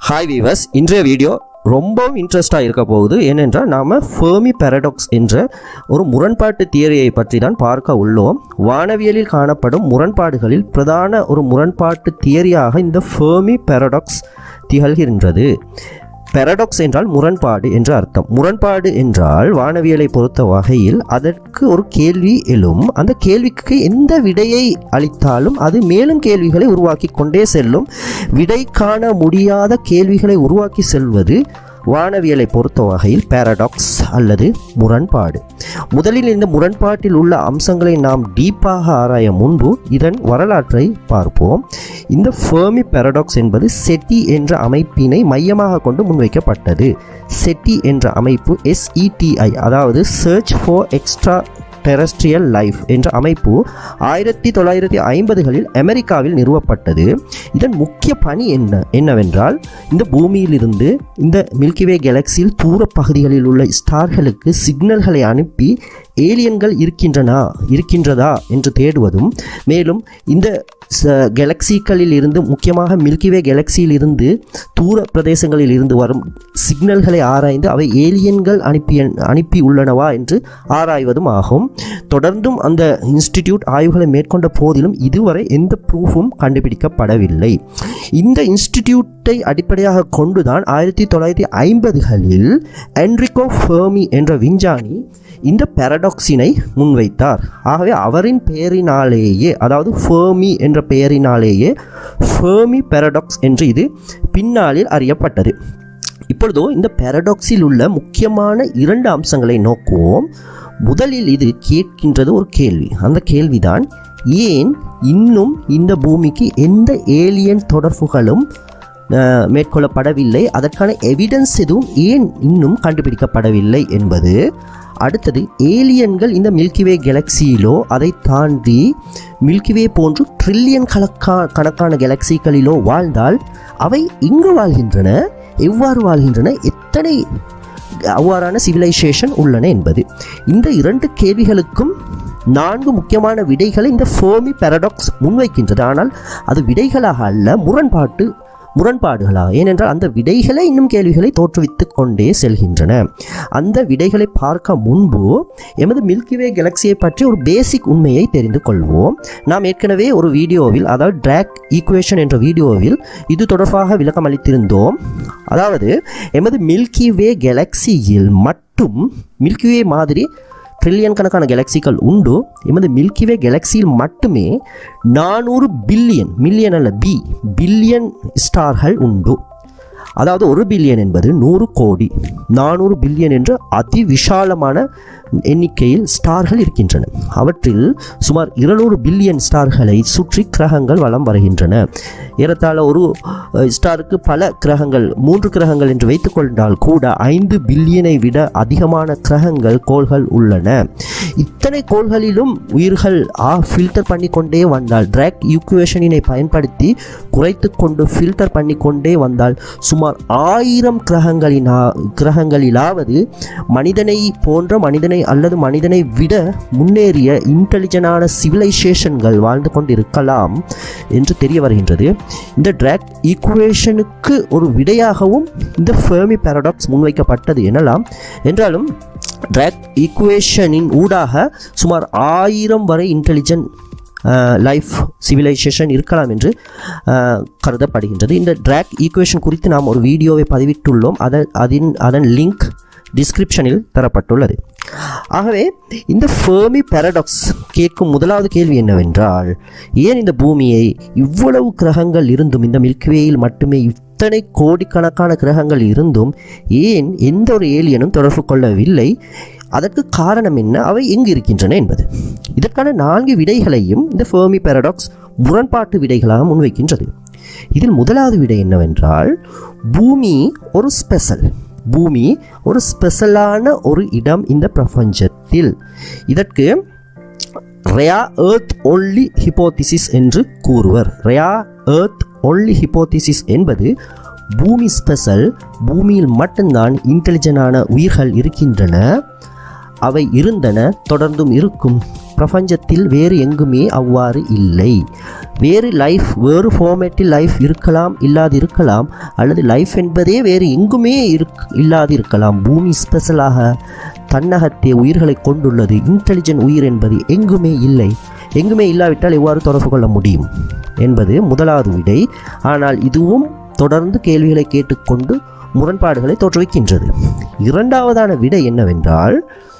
hi viewers இன்றைய video ரொம்பவும் இன்ட்ரெஸ்டாக இருக்க போகுது ஏனென்றால் நாம் ஃபெர்மி பாரடாக்ஸ் என்ற ஒரு முரண்பாட்டு தியரியை பற்றி தான் பார்க்க உள்ளோம் வானவியலில் காணப்படும் முரண்பாடுகளில் பிரதான ஒரு முரண்பாட்டு தியரியாக இந்த ஃபெர்மி பாரடாக்ஸ் திகழ்கின்றது பாரடாக்ஸ் என்றால் முரண்பாடு என்று அர்த்தம் முரண்பாடு என்றால் வானவியலை பொறுத்த வகையில் அதற்கு ஒரு கேள்வி எழும் அந்த கேள்விக்கு எந்த விடையை அளித்தாலும் அது மேலும் கேள்விகளை உருவாக்கி கொண்டே செல்லும் விடை காண முடியாத கேள்விகளை உருவாக்கி செல்வது வானவியலை பொறுத்த வகையில் பாரடாக்ஸ் அல்லது முரண்பாடு முதலில் இந்த முரண்பாட்டில் உள்ள அம்சங்களை நாம் டீப்பாக ஆராய முன்பு இதன் வரலாற்றை பார்ப்போம் இந்த ஃபெர்மி பாரடாக்ஸ் என்பது செட்டி என்ற அமைப்பினை மையமாக கொண்டு முன்வைக்கப்பட்டது செட்டி என்ற அமைப்பு எஸ்இடிஐ அதாவது search for extraterrestrial life என்ற அமைப்பு ஆயிரத்தி தொள்ளாயிரத்தி ஐம்பதுகளில் அமெரிக்காவில் நிறுவப்பட்டது இதன் முக்கிய பணி என்ன என்னவென்றால் இந்த பூமியிலிருந்து இந்த மில்கிவே கேலக்சியில் தூர பகுதிகளில் உள்ள ஸ்டார்களுக்கு சிக்னல்களை அனுப்பி ஏலியன்கள் இருக்கின்றனா இருக்கின்றதா என்று தேடுவதும் மேலும் இந்த கேலக்சிகளில் இருந்து முக்கியமாக மில்கிவே கேலக்சியில் இருந்து தூர பிரதேசங்களில் இருந்து வரும் சிக்னல்களை ஆராய்ந்து அவை ஏலியன்கள் அனுப்பி அனுப்பி உள்ளனவா என்று ஆராய்வதும் ஆகும் தொடர்ந்தும் அந்த இன்ஸ்டிடியூட் ஆய்வுகளை மேற்கொண்ட போதிலும் இதுவரை எந்த ப்ரூஃபும் கண்டுபிடிக்கப்படவில்லை இந்த இன்ஸ்டிடியூட்டை அடிப்படையாக கொண்டுதான் ஆயிரத்தி தொள்ளாயிரத்தி ஐம்பதுகளில் என்ரிகோ ஃபெர்மி என்ற விஞ்ஞானி இந்த பாரடாக்சினை முன்வைத்தார் ஆகவே அவரின் பெயரினாலேயே அதாவது ஃபெர்மி என்ற பெயரினாலேயே ஃபெர்மி பாரடாக்ஸ் என்று இது பின்னாளில் அறியப்பட்டது இப்பொழுதோ இந்த பாரடாக்ஸில் உள்ள முக்கியமான இரண்டு அம்சங்களை நோக்குவோம் முதலில் இது கேட்கின்றது ஒரு கேள்வி அந்த கேள்விதான் ஏன் இன்னும் இந்த பூமிக்கு எந்த ஏலியன் தொடர்புகளும் மேற்கொள்ளப்படவில்லை அதற்கான எவிடன்ஸ் எதுவும் ஏன் இன்னும் கண்டுபிடிக்கப்படவில்லை என்பது அடுத்தது ஏலியன்கள் இந்த மில்கிவே கேலக்சியிலோ அதை தாண்டி மில்கிவே போன்று ட்ரில்லியன் கணக்கா கணக்கான கேலக்சிகளிலோ வாழ்ந்தால் அவை இங்கு வாழ்கின்றன எவ்வாறு வாழ்கின்றன எத்தனை அவ்வாறான சிவிலைசேஷன் உள்ளன என்பது இந்த இரண்டு கேள்விகளுக்கும் நான்கு முக்கியமான விடைகளை இந்த ஃபோமி பாரடாக்ஸ் முன்வைக்கின்றது ஆனால் அது விடைகளாக அல்ல முரண்பாட்டு முரண்பாடுகளா ஏனென்றால் அந்த விடைகளை இன்னும் கேள்விகளை தோற்றுவித்து கொண்டே செல்கின்றன அந்த விடைகளை பார்க்க முன்பு எமது மில்கிவே கேலக்சியை பற்றி ஒரு பேசிக் உண்மையை தெரிந்து கொள்வோம் நாம் ஏற்கனவே ஒரு வீடியோவில் அதாவது ட்ராக் ஈக்குவேஷன் என்ற வீடியோவில் இது தொடர்பாக விளக்கம் அளித்திருந்தோம் அதாவது எமது மில்கிவே கேலக்சியில் மட்டும் மில்கிவே மாதிரி ட்ரில்லியன் கணக்கான கேலக்சிகள் உண்டு எமது மில்கிவே கேலக்சியில் மட்டுமே நானூறு பில்லியன் மில்லியன் அல்ல பி பில்லியன் ஸ்டார்கள் உண்டு அதாவது ஒரு பில்லியன் என்பது நூறு கோடி நானூறு பில்லியன் என்ற அதி விஷாலமான எண்ணிக்கையில் ஸ்டார்கள் இருக்கின்றன அவற்றில் சுமார் இருநூறு பில்லியன் ஸ்டார்களை சுற்றி கிரகங்கள் வலம் வருகின்றன ஏறத்தாழ ஒரு ஸ்டாருக்கு பல கிரகங்கள் மூன்று கிரகங்கள் என்று வைத்துக்கொண்டால் கூட ஐந்து பில்லியனை விட அதிகமான கிரகங்கள் கோள்கள் உள்ளன இத்தனை கோள்களிலும் உயிர்கள் ஆ ஃபில்டர் பண்ணி கொண்டே வந்தால் ட்ராக் ஈக்குவேஷனினை பயன்படுத்தி குறைத்து கொண்டு ஃபில்டர் பண்ணி கொண்டே வந்தால் சுமார் ஆயிரம் கிரகங்களினா கிரகங்களிலாவது மனிதனை போன்ற மனிதனை அல்லது மனிதனை விட முன்னேறிய இன்டெலிஜென்டான சிவிலைசேஷன்கள் வாழ்ந்து கொண்டிருக்கலாம் என்று தெரிய வருகின்றது இந்த ட்ராக் ஈக்குவேஷனுக்கு ஒரு விடையாகவும் இந்த ஃபெர்மி பாரடாக்ஸ் முன்வைக்கப்பட்டது எனலாம் என்றாலும் ட்ராக் ஈக்குவேஷனின் ஊடாக சுமார் ஆயிரம் வரை இன்டெலிஜென்ட் லைஃப் சிவிலைசேஷன் இருக்கலாம் என்று கருதப்படுகின்றது இந்த ட்ராக் ஈக்குவேஷன் குறித்து நாம் ஒரு வீடியோவை பதிவிட்டுள்ளோம் அதன் அதன் அதன் லிங்க் டிஸ்கிரிப்ஷனில் தரப்பட்டுள்ளது ஆகவே இந்த ஃபேர்மி பாரடாக்ஸ் கேட்கும் முதலாவது கேள்வி என்னவென்றால் ஏன் இந்த பூமியை இவ்வளவு கிரகங்கள் இருந்தும் இந்த மில்க்வேயில் மட்டுமே இத்தனை கோடிக்கணக்கான கிரகங்கள் இருந்தும் ஏன் எந்த ஒரு ஏலியனும் தொடர்பு கொள்ளவில்லை அதற்கு காரணம் என்ன அவை எங்கு இருக்கின்றன என்பது இதற்கான நான்கு விடைகளையும் இந்த ஃபேர்மி பாரடாக்ஸ் முரண்பாட்டு விடைகளாக முன்வைக்கின்றது இதில் முதலாவது விடை என்னவென்றால் பூமி ஒரு ஸ்பெஷல் பூமி ஒரு ஸ்பெஷலான ஒரு இடம் இந்த பிரபஞ்சத்தில் இதற்கு ரயா ஏர்த் ஒன்லி ஹிப்போதிசிஸ் என்று கூறுவர் ரயா ஏர்த் ஒன்லி ஹிப்போதிசிஸ் என்பது பூமி ஸ்பெஷல் பூமியில் மட்டும்தான் இன்டெலிஜென்டான உயிர்கள் இருக்கின்றன அவை இருந்தன தொடர்ந்தும் இருக்கும் பிரபஞ்சத்தில் வேறு எங்குமே அவ்வாறு இல்லை வேறு லைஃப் வேறு ஃபார்மேட்டில் லைஃப் இருக்கலாம் இல்லாது இருக்கலாம் அல்லது லைஃப் என்பதே வேறு எங்குமே இருக் இல்லாது இருக்கலாம் பூமி ஸ்பெஷலாக தன்னகத்தே உயிர்களை கொண்டுள்ளது இன்டெலிஜென்ட் உயிர் என்பது எங்குமே இல்லை எங்குமே இல்லாவிட்டால் எவ்வாறு தொடர்பு கொள்ள முடியும் என்பது முதலாவது விடை ஆனால் இதுவும் தொடர்ந்து கேள்விகளை கேட்டுக்கொண்டு முரண்பாடுகளை தோற்றுவிக்கின்றது இரண்டாவதான விடை என்னவென்றால்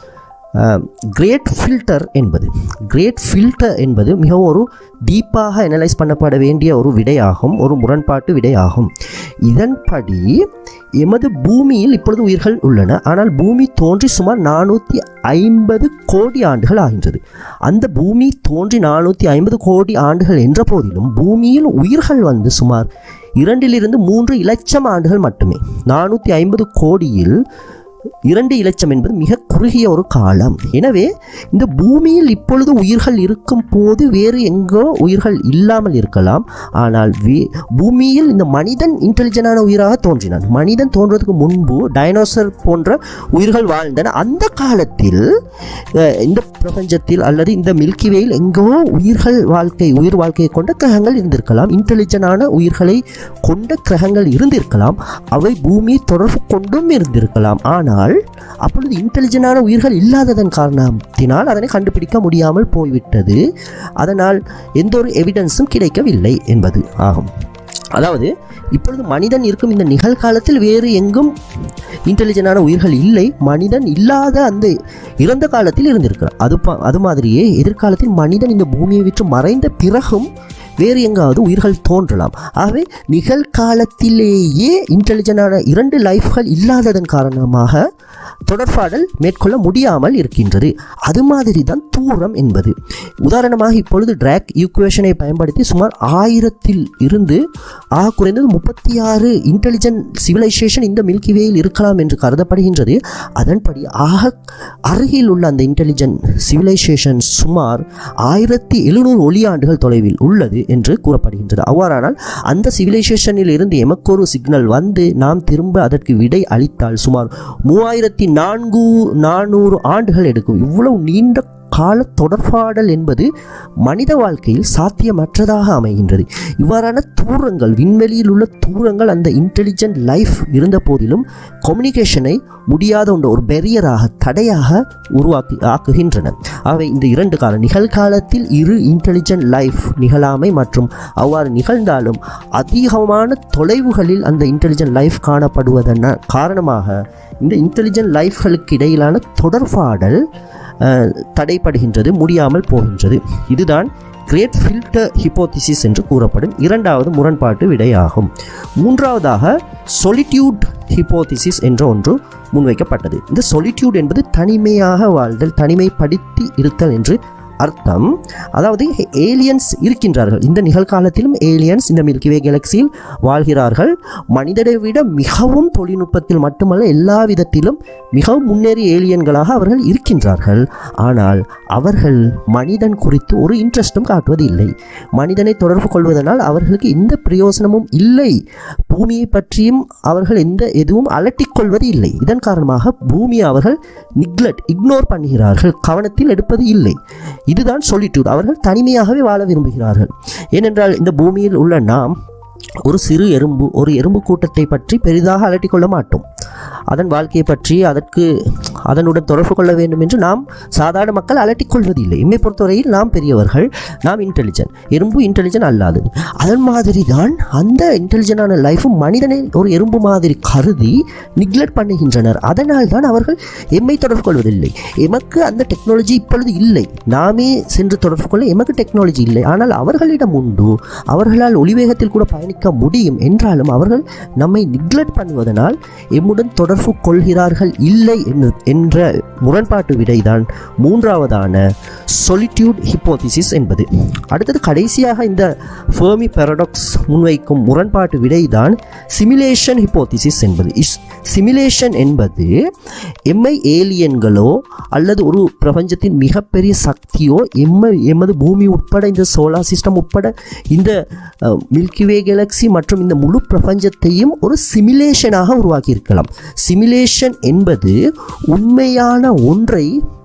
கிரேட் ஃபில்டர் என்பது கிரேட் ஃபில்டர் என்பது மிகவும் ஒரு டீப்பாக அனலைஸ் பண்ணப்பட வேண்டிய ஒரு விடையாகும் ஒரு முரண்பாட்டு விடையாகும் இதன்படி எமது பூமியில் இப்பொழுது உயிர்கள் உள்ளன ஆனால் பூமி தோன்றி சுமார் நானூற்றி ஐம்பது கோடி ஆண்டுகள் ஆகின்றது அந்த பூமி தோன்றி நானூற்றி ஐம்பது கோடி ஆண்டுகள் என்ற போதிலும் பூமியில் உயிர்கள் வந்து சுமார் இரண்டிலிருந்து மூன்று இலட்சம் ஆண்டுகள் மட்டுமே நானூற்றி ஐம்பது கோடியில் இரண்டு இலட்சம் என்பது மிக குறுகிய ஒரு காலம் எனவே இந்த பூமியில் இப்பொழுது உயிர்கள் இருக்கும் போது வேறு எங்கோ உயிர்கள் இல்லாமல் இருக்கலாம் ஆனால் வே பூமியில் இந்த மனிதன் இன்டெலிஜென்டான உயிராக தோன்றினான் மனிதன் தோன்றதுக்கு முன்பு டைனோசர் போன்ற உயிர்கள் வாழ்ந்தன அந்த காலத்தில் அஹ், இந்த பிரபஞ்சத்தில் அல்லது இந்த மில்கி வேயில் எங்கோ உயிர்கள் வாழ்க்கை உயிர் வாழ்க்கையை கொண்ட கிரகங்கள் இருந்திருக்கலாம் இன்டெலிஜென்டான உயிர்களை கொண்ட கிரகங்கள் இருந்திருக்கலாம் அவை பூமியை தொடர்பு கொண்டும் இருந்திருக்கலாம் ஆனால் அப்பொழுது இன்டெலிஜென்டான உயிர்கள் இல்லாததன் காரணத்தினால் அதனை கண்டுபிடிக்க முடியாமல் போய்விட்டது அதனால் எந்த ஒரு எவிடன்ஸும் கிடைக்கவில்லை என்பது ஆகும் அதாவது இப்பொழுது மனிதன் இருக்கும் இந்த நிகழ்காலத்தில் வேறு எங்கும் இன்டெலிஜென்டான உயிர்கள் இல்லை மனிதன் இல்லாத அந்த இறந்த காலத்தில் இருந்திருக்கிறார் அது ப- அது மாதிரியே எதிர்காலத்தில் மனிதன் இந்த பூமியை விட்டு மறைந்த பிறகும் வேறு எங்காவது உயிர்கள் தோன்றலாம் ஆகவே நிகழ்காலத்திலேயே இன்டெலிஜென்டான இரண்டு லைஃப்கள் இல்லாததன் காரணமாக தொடர்பாடல் மேற்கொள்ள முடியாமல் இருக்கின்றது அது மாதிரி தான் தூரம் என்பது உதாரணமாக இப்பொழுது டிராக் ஈக்குவேஷனை பயன்படுத்தி சுமார் ஆயிரத்தில் இருந்து ஆக குறைந்தது முப்பத்தி ஆறு இன்டெலிஜென்ட் சிவிலைசேஷன் இந்த மில்கி வேயில் இருக்கலாம் என்று கருதப்படுகின்றது அதன்படி ஆக அருகில் உள்ள அந்த இன்டெலிஜென்ட் சிவிலைசேஷன் சுமார் ஆயிரத்தி எழுநூறு ஒளியாண்டுகள் தொலைவில் உள்ளது என்று கூறப்படுகின்றது அவ்வாறானால் அந்த சிவிலைசேஷனில் இருந்து எமக்கு ஒரு சிக்னல் வந்து நாம் திரும்ப அதற்கு விடை அளித்தால் சுமார் மூவாயிரத்தி நான்கு நானூறு ஆண்டுகள் எடுக்கும் இவ்வளவு நீண்ட கால தொடர்பாடல் என்பது மனித வாழ்க்கையில் சாத்தியமற்றதாக அமைகின்றது இவ்வாறான தூரங்கள் விண்வெளியில் உள்ள தூரங்கள் அந்த இன்டெலிஜென்ட் லைஃப் இருந்த போதிலும் கம்யூனிகேஷனை முடியாத ஒன்று ஒரு பெரியராக தடையாக உருவாக்கி ஆக்குகின்றன ஆகவே இந்த இரண்டு காலம் நிகழ்காலத்தில் இரு இன்டெலிஜென்ட் லைஃப் நிகழாமை மற்றும் அவ்வாறு நிகழ்ந்தாலும் அதிகமான தொலைவுகளில் அந்த இன்டெலிஜென்ட் லைஃப் காணப்படுவதன் காரணமாக இந்த இன்டெலிஜென்ட் லைஃப்களுக்கு இடையிலான தொடர்பாடல் அஹ், தடைப்படுகின்றது முடியாமல் போகின்றது இதுதான் கிரேட் ஃபில்டர் ஹிப்போதிசிஸ் என்று கூறப்படும் இரண்டாவது முரண்பாட்டு விடையாகும் மூன்றாவதாக சொலிட்யூட் ஹிப்போதிசிஸ் என்ற ஒன்று முன்வைக்கப்பட்டது இந்த சொலிட்யூட் என்பது தனிமையாக வாழ்தல் தனிமைப்படுத்தி இருத்தல் என்று அர்த்தம் அதாவது ஏலியன்ஸ் இருக்கின்றார்கள் இந்த நிகழ்காலத்திலும் ஏலியன்ஸ் இந்த மில்கிவே கேலக்சியில் வாழ்கிறார்கள் மனிதரை விட மிகவும் தொழில்நுட்பத்தில் மட்டுமல்ல எல்லா விதத்திலும் மிகவும் முன்னேறிய ஏலியன்களாக அவர்கள் இருக்கின்றார்கள் ஆனால் அவர்கள் மனிதன் குறித்து ஒரு இன்ட்ரெஸ்டும் காட்டுவதில்லை மனிதனை தொடர்பு கொள்வதனால் அவர்களுக்கு எந்த பிரயோசனமும் இல்லை பூமியை பற்றியும் அவர்கள் எந்த எதுவும் அலட்டிக் கொள்வது இல்லை இதன் காரணமாக பூமியை அவர்கள் நிக்லெக்ட் இக்னோர் பண்ணுகிறார்கள் கவனத்தில் எடுப்பது இல்லை இதுதான் சொல்லிட்டூட் அவர்கள் தனிமையாகவே வாழ விரும்புகிறார்கள் ஏனென்றால் இந்த பூமியில் உள்ள நாம் ஒரு சிறு எறும்பு ஒரு எறும்பு கூட்டத்தை பற்றி பெரிதாக அலட்டிக் கொள்ள மாட்டோம் அதன் வாழ்க்கையை பற்றி அதற்கு அதனுடன் தொடர்பு கொள்ள வேண்டும் என்று நாம் சாதாரண மக்கள் அலட்டிக் கொள்வதில்லை எம்மை பொறுத்தவரையில் நாம் பெரியவர்கள் நாம் இன்டெலிஜென்ட் எறும்பு இன்டெலிஜென்ட் அல்லாதது அதன் மாதிரி தான் அந்த இன்டெலிஜென்டான லைஃபும் மனிதனை ஒரு எறும்பு மாதிரி கருதி நிக்லெக்ட் பண்ணுகின்றனர் அதனால் தான் அவர்கள் எம்மை தொடர்பு கொள்வதில்லை எமக்கு அந்த டெக்னாலஜி இப்பொழுது இல்லை நாமே சென்று தொடர்பு கொள்ள எமக்கு டெக்னாலஜி இல்லை ஆனால் அவர்களிடம் உண்டு அவர்களால் ஒளிவேகத்தில் கூட பயணிக்க முடியும் என்றாலும் அவர்கள் நம்மை நிக்லெக்ட் பண்ணுவதனால் எம்முடன் தொடர்பு கொள்கிறார்கள் இல்லை என்று- என்ற முரண்பாட்டு விடைதான் மூன்றாவதான சொலிட்யூட் ஹிப்போதிசிஸ் என்பது அடுத்தது கடைசியாக இந்த ஃபெர்மி பாரடாக்ஸ் முன்வைக்கும் முரண்பாட்டு விடைதான் சிமுலேஷன் ஹிப்போதிசிஸ் என்பது சிமுலேஷன் என்பது எம்மை ஏலியன்களோ அல்லது ஒரு பிரபஞ்சத்தின் மிகப்பெரிய சக்தியோ எம்மை எமது பூமி உட்பட இந்த சோலார் சிஸ்டம் உட்பட இந்த மில்கிவே கேலக்ஸி மற்றும் இந்த முழு பிரபஞ்சத்தையும் ஒரு சிமுலேஷனாக உருவாக்கி இருக்கலாம் சிமுலேஷன் என்பது உண்மையான ஒன்றை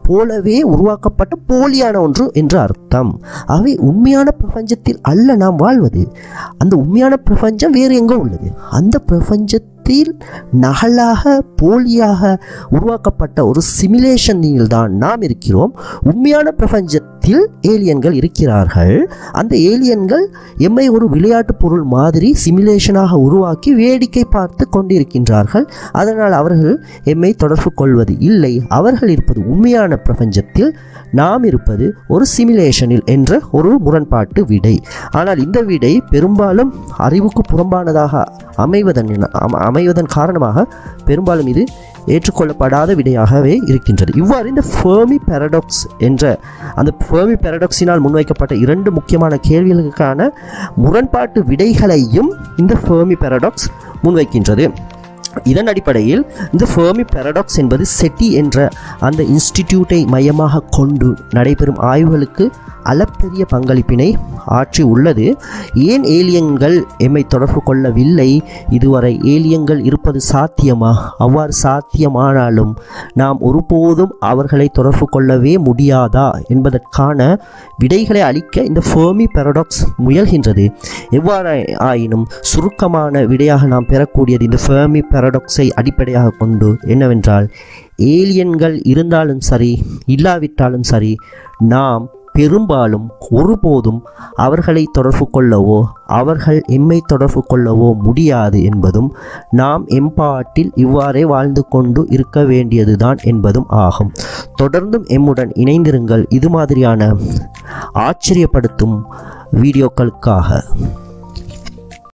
போலவே உருவாக்கப்பட்ட போலியான ஒன்று என்று அர்த்தம் அவை உண்மையான பிரபஞ்சத்தில் அல்ல நாம் வாழ்வது அந்த உண்மையான பிரபஞ்சம் வேறு எங்கோ உள்ளது அந்த பிரபஞ்சத்தில் நகலாக போலியாக உருவாக்கப்பட்ட ஒரு சிமுலேஷனில் தான் நாம் இருக்கிறோம் உண்மையான பிரபஞ்சத்தில் ஏலியன்கள் இருக்கிறார்கள் அந்த ஏலியன்கள் எம்மை ஒரு விளையாட்டு பொருள் மாதிரி சிமுலேஷனாக உருவாக்கி வேடிக்கை பார்த்து கொண்டிருக்கின்றார்கள் அதனால் அவர்கள் எம்மை தொடர்பு கொள்வது இல்லை அவர்கள் இருப்பது உண்மையான பிரபஞ்சத்தில் நாம் இருப்பது ஒரு சிமுலேஷனில் என்ற ஒரு முரண்பாட்டு விடை ஆனால் இந்த விடை பெரும்பாலும் அறிவுக்கு புறம்பானதாக அமைவதன் அம- அமைவதன் காரணமாக பெரும்பாலும் இது ஏற்றுக்கொள்ளப்படாத விடையாகவே இருக்கின்றது இவ்வாறு இந்த ஃபெர்மி பாரடாக்ஸ் என்ற அந்த ஃபெர்மி பாரடாக்ஸினால் முன்வைக்கப்பட்ட இரண்டு முக்கியமான கேள்விகளுக்கான முரண்பாட்டு விடைகளையும் இந்த ஃபெர்மி பாரடாக்ஸ் முன்வைக்கின்றது இதன் அடிப்படையில் இந்த ஃபெர்மி பாரடாக்ஸ் என்பது செட்டி என்ற அந்த இன்ஸ்டிடியூட்டை மையமாக கொண்டு நடைபெறும் ஆய்வுகளுக்கு அளப்பெரிய பங்களிப்பினை ஆற்றி உள்ளது ஏன் ஏலியன்கள் எம்மை தொடர்பு கொள்ளவில்லை இதுவரை ஏலியன்கள் இருப்பது சாத்தியமா அவ்வாறு சாத்தியமானாலும் நாம் ஒருபோதும் அவர்களை தொடர்பு கொள்ளவே முடியாதா என்பதற்கான விடைகளை அளிக்க இந்த ஃபெர்மி பாரடாக்ஸ் முயல்கின்றது எவ்வாறு ஆயினும் சுருக்கமான விடையாக நாம் பெறக்கூடியது இந்த ஃபெர்மி பாரடாக்ஸை அடிப்படையாக கொண்டு என்னவென்றால் ஏலியன்கள் இருந்தாலும் சரி இல்லாவிட்டாலும் சரி நாம் பெரும்பாலும் ஒருபோதும் அவர்களை தொடர்பு கொள்ளவோ அவர்கள் எம்மை தொடர்பு கொள்ளவோ முடியாது என்பதும் நாம் எம்பாட்டில் இவ்வாறே வாழ்ந்து கொண்டு இருக்க வேண்டியதுதான் என்பதும் ஆகும் தொடர்ந்தும் எம்முடன் இணைந்திருங்கள் இது மாதிரியான ஆச்சரியப்படுத்தும் வீடியோக்களுக்காக